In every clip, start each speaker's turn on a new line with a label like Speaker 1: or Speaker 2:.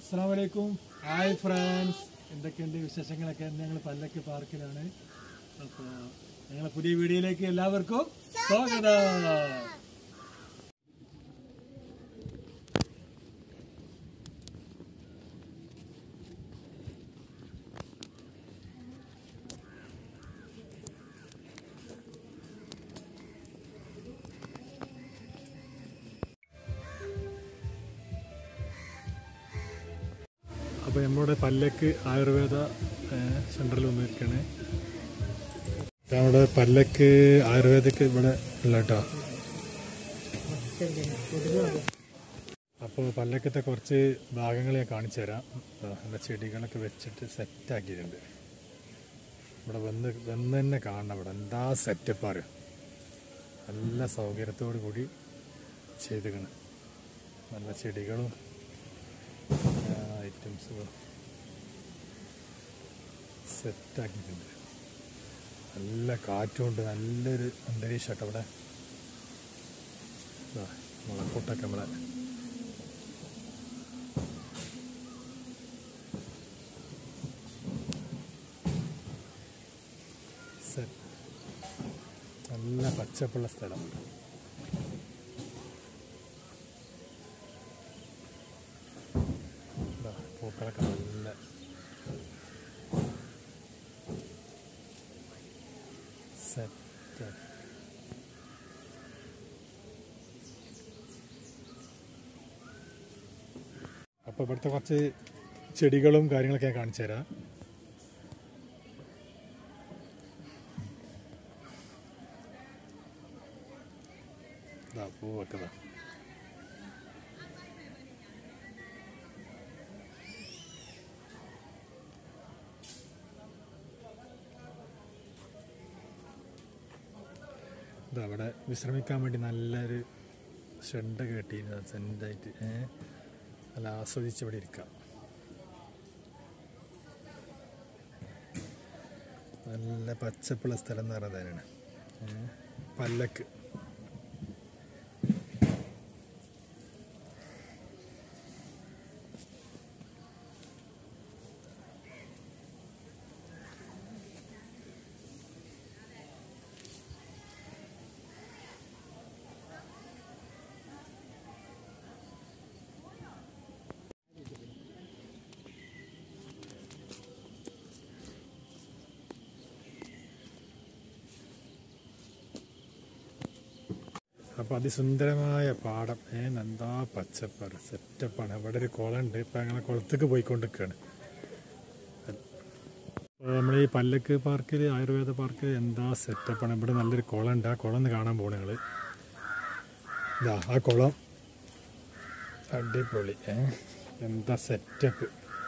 Speaker 1: അസ്സാം വലൈക്കും hi friends എന്തൊക്കെയുണ്ട് വിശേഷങ്ങളൊക്കെ ഞങ്ങൾ പല്ലക്ക് പാർക്കിലാണ് അപ്പോൾ ഞങ്ങളെ പുതിയ വീഡിയോയിലേക്ക് എല്ലാവർക്കും സ്വാഗതം അപ്പോൾ നമ്മുടെ പല്ലക്ക് ആയുർവേദ സെൻറ്ററിൽ വന്നിരിക്കുകയാണ് നമ്മുടെ പല്ലക്ക് ആയുർവേദിക്ക് ഇവിടെ ഉള്ള കേട്ടോ അപ്പോൾ പല്ലക്കത്തെ കുറച്ച് ഭാഗങ്ങൾ ഞാൻ കാണിച്ചു തരാം ദാ എൻ്റെ ചെടികളൊക്കെ വെച്ചിട്ട് സെറ്റാക്കിയിട്ടുണ്ട് ഇവിടെ വന്ന് വന്ന് തന്നെ കാണണം ഇവിടെ എന്താ സെറ്റപ്പ് അറിയാം നല്ല സൗകര്യത്തോടു കൂടി ചെയ്തിക്കണം നല്ല ചെടികളും ഐറ്റംസുകൾ സെറ്റാക്കിയിട്ടുണ്ട് നല്ല കാറ്റുമുണ്ട് നല്ലൊരു അന്തരീക്ഷമാട്ടോ അവിടെ ദാ മുളക്കൂട്ടൊക്കെ നമ്മളെ സെറ്റ് നല്ല പച്ചപ്പുള്ള സ്ഥലം ദാ പൂക്കളൊക്കെ നല്ല സെറ്റ് അപ്പോൾ ഇവിടുത്തെ കുറച്ച് ചെടികളും കാര്യങ്ങളൊക്കെ ഞാൻ കാണിച്ചു തരാം ഇതാ പൂവൊക്കെ ഇതാ ഇതാ അവിടെ വിശ്രമിക്കാൻ വേണ്ടി നല്ലൊരു ഷെഡൊക്കെ കെട്ടിയിരുന്നു സെൻ്റായിട്ട് നല്ല ആസ്വദിച്ച് ഇവിടെ ഇരിക്കാം നല്ല പച്ചപ്പുള്ള സ്ഥലം എന്ന് പറയുന്നത് തന്നെയാണ് ഏ, പല്ലക്ക് അപ്പോൾ അതിസുന്ദരമായ പാടം ഏ എന്താ പച്ചപ്പാണ് സെറ്റപ്പാണ് അവിടെ ഒരു കുളമുണ്ട് ഇപ്പം അങ്ങനെ കുളത്തേക്ക് പോയിക്കൊണ്ടിരിക്കുകയാണ് നമ്മൾ ഈ പല്ലക്ക് പാർക്കിൽ ആയുർവേദ പാർക്കിൽ എന്താ സെറ്റപ്പാണ് ഇവിടെ നല്ലൊരു കുളമുണ്ട് ആ കുളം ഒന്ന് കാണാൻ പോകണം ഞങ്ങൾ ഇതാ ആ കുളം അടിപൊളി ഏ എന്താ സെറ്റപ്പ്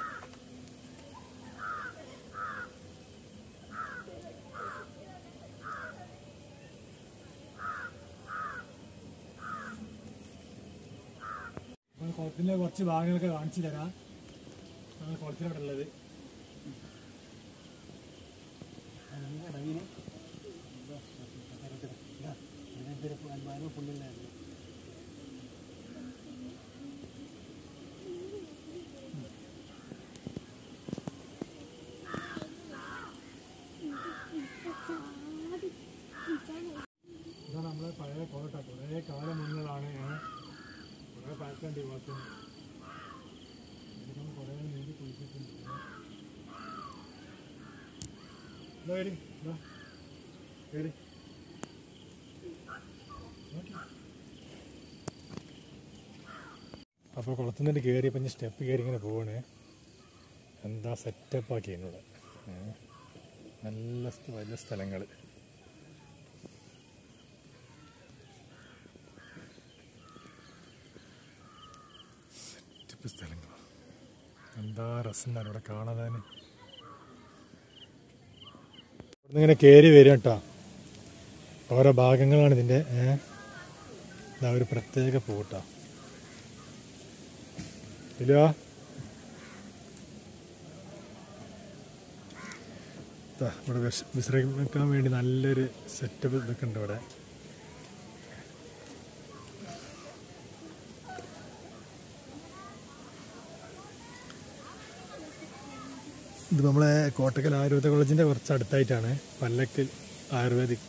Speaker 1: കുളത്തിൻ്റെ കുറച്ച് ഭാഗങ്ങളൊക്കെ കാണിച്ചു തരാം ആണ് കുളത്തിനവിടെ ഉള്ളത് ഇതാണ് നമ്മളെ പഴയ കോട്ട കുറേ കാലം മുന്നതാണ് ഞാൻ കുറേ പാൽക്കണ്ടി വാസം ഇതിനൊന്ന് കുറേ നീന്തി കുളിച്ചിട്ടുണ്ട് ഇതാ കേറി, ഇതാ. കേറി. നോക്കി. അപ്പോൾ കുളത്തിൽ നിന്ന് കയറിയപ്പോൾ ഞാൻ സ്റ്റെപ്പ് കയറി ഇങ്ങനെ പോവാണ് എന്താ സെറ്റപ്പ് ആക്കി എന്നോട് നല്ല സ്ഥ- വലിയ സ്ഥലങ്ങൾ സെറ്റപ്പ് സ്ഥലങ്ങൾ എന്താ രസം അവിടെ കാണാൻ ഇവിടുന്ന് ഇങ്ങനെ കയറി വരും കേട്ടോ ഓരോ ഭാഗങ്ങളാണ് ഇതിൻ്റെ ഏഹ് ഇതാ ഒരു പ്രത്യേക പൂട്ടാ ഇല്ല ദാ ഇവിടെ വിശ- വിശ്രമിക്കാൻ വേണ്ടി നല്ലൊരു സെറ്റപ്പ് ഇതൊക്കെ ഉണ്ട് ഇവിടെ ഇത് നമ്മളെ കോട്ടക്കൽ ആയുർവേദ കോളേജിന്റെ കുറച്ച് അടുത്തായിട്ടാണ് പല്ലക്കൽ ആയുർവേദിക്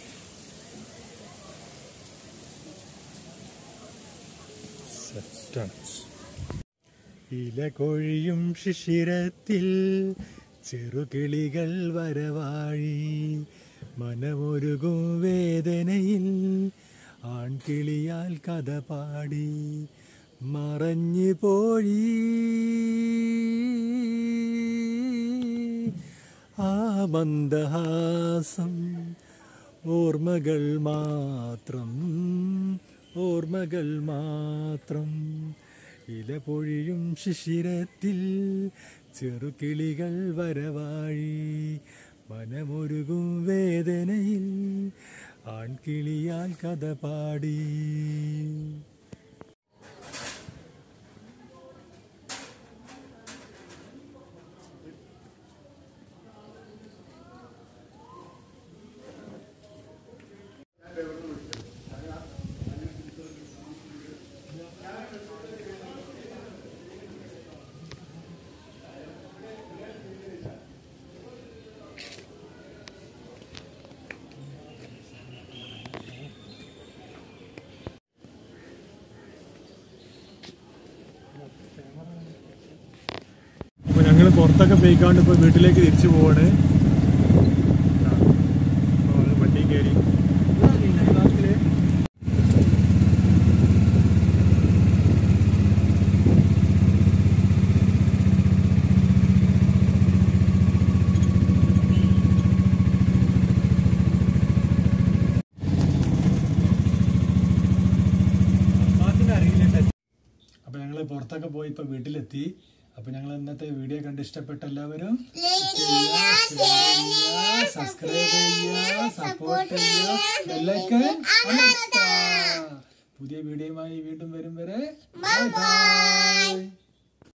Speaker 1: സെറ്റാണ് ഇല കൊഴിയും ശിശിരത്തിൽ ചെറുകിളികൾ വരവാഴി മനമൊരുകും വേദനയിൽ ആൺകിളിയാൽ കഥ പാടി മറഞ്ഞു പോയി ആ മന്ദഹാസം ഓർമ്മകൾ മാത്രം ഓർമ്മകൾ മാത്രം ഇല പൊഴിയും ശിശിരത്തിൽ ചെറുകിളികൾ വരവാഴി മനമൊരുകും വേദനയിൽ ആൺകിളിയാൽ കഥ പാടി അപ്പൊ ഞങ്ങൾ പുറത്തൊക്കെ പോയിക്കാണ്ട് ഇപ്പൊ വീട്ടിലേക്ക് തിരിച്ചു പോവാണ് വണ്ടി കയറി അപ്പൊ ഞങ്ങള് പുറത്തൊക്കെ പോയി ഇപ്പൊ വീട്ടിലെത്തി അപ്പൊ ഞങ്ങൾ ഇന്നത്തെ വീഡിയോ കണ്ട് ഇഷ്ടപ്പെട്ട എല്ലാവരും സബ്സ്ക്രൈബ് ചെയ്യുക സപ്പോർട്ട് ചെയ്യുക ബെല്ലൈക്കൺ അമർത്തുക. പുതിയ വീഡിയോയുമായി വീണ്ടും വരും വരെ ബൈ ബൈ